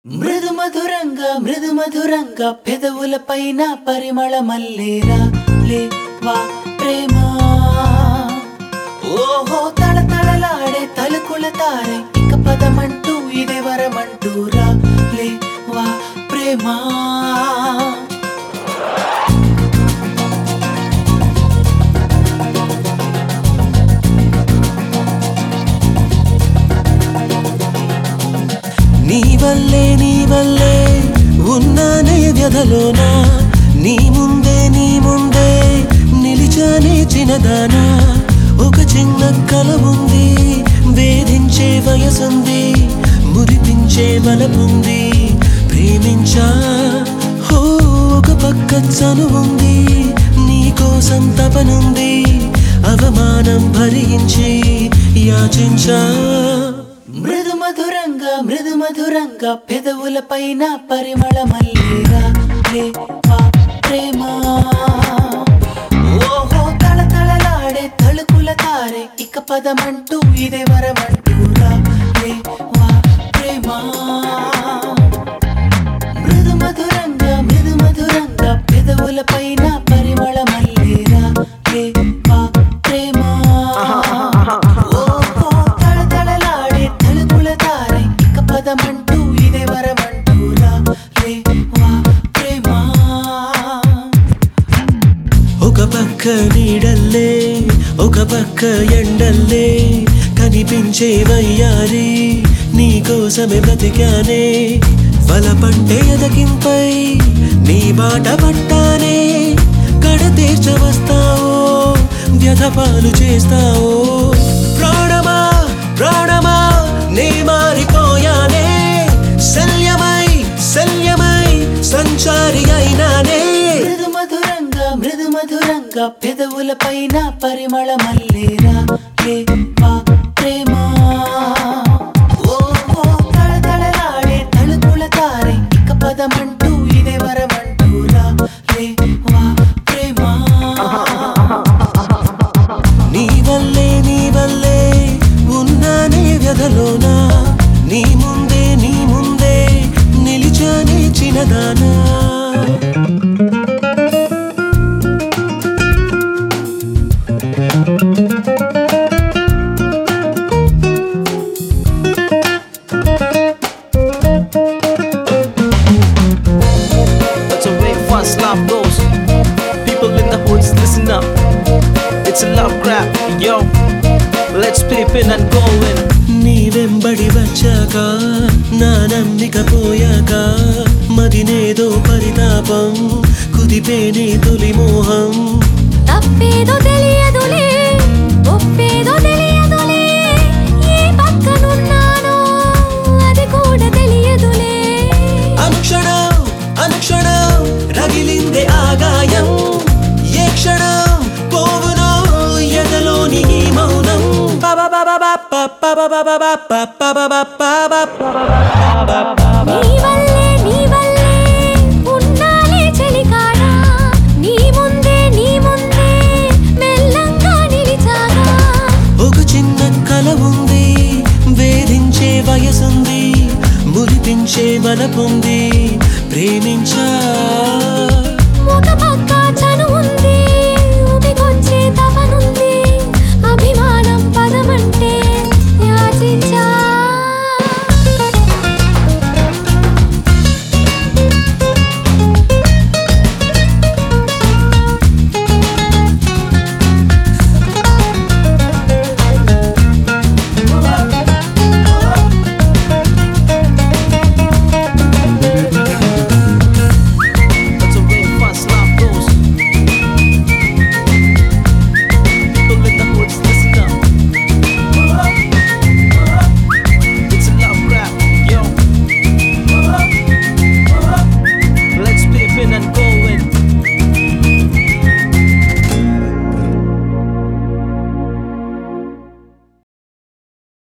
మృదు మధురంగా మృదు మధురంగా పెదవుల పైన పరిమళ మల్లేరా లేవా ప్రేమ ఓహో తళతళలాడే తలుకుల తారే ఇక పదమంటూ ఇదే వరమంటూరా లేవా ప్రేమ నీ వల్లే నీ వల్లే ఉన్నానే వ్యధలోనా నీ ముందే నీ ముందే నిలిచానే చిన్నదానా ఒక చిన్న కల ఉంది వేధించే వయసుంది మురిపించే బలముంది ప్రేమించా హో ఒక పక్క చనువుంది నీ కోసం తపనుంది అవమానం భరించి యాచించా మృదు మధురంగా మృదు మధురంగా పెదవుల పైన పరిమళ మల్లేరా లేవా ప్రేమ ఓహో తళతళలాడే తలుకుల తారే ఇక పదమంటూ ఇదే వరమంటూరా లేవా ప్రేమ మృదు మధురంగా మృదు మధురంగా పెదవుల పైన పరిమళ మల్లేరా లేవా ప్రేమ ఓహో తళతళలాడే తలుపుల తారే ఇక పదమంటూ ఇదే వరమంటూరా లేవా ప్రేమ ఒక పక్క నీడల్లే ఒక పక్క ఎండల్లే కనిపించే వయ్యారి నీ కోసమే బ్రతికానే వలపంటే ఎదకింపై నీ బాట పట్టానే కడ తీర్చ వస్తావో వ్యధపాలు చేస్తావో ప్రాణమా ప్రాణమా నే మారిపోయానే శల్యమై శల్యమై సంచారి అయినానే మృదు మధురంగా మృదు మధురంగా పెదవుల పైన పరిమళ మల్లేరా లేవా ప్రేమ ఓహో తళతళలాడే తలుపుల తారే ఇక పదమంటూ ఇదే వరమంటూరా లేవా ప్రేమ నీ వల్లే నీ వల్లే ఉన్నానే వ్యధలోనా నీ ముందే నీ ముందే నిలిచానే చిన్నదానా That's the way fast love goes. People in the hoods, listen up. It's a love crap, yo. Let's flip in and go in. నీ వెంబడి వచ్చాక నా నమ్మిక పోయాక మదినేదో పరితాపం కుదిపేనే తొలి మోహం తప్పేదో తెలియదులే ఒప్పేదో తెలియదులే ఏ పక్కనున్నానో అది కూడా తెలియదులే అనుక్షణం అనుక్షణం రగిలిందే ఆగాయం ఏ క్షణం పోవునో ఎదలోని ఈ మౌనం నీ వల్లే నీ వల్లే ఉన్నాలే చెలికాడా నీ ముందే నీ ముందే మెల్లంగా నిలిచాగా ఒక చిన్న కల ఉంది వేధించే వయసుంది మురిపించే బలపుంది ప్రేమించా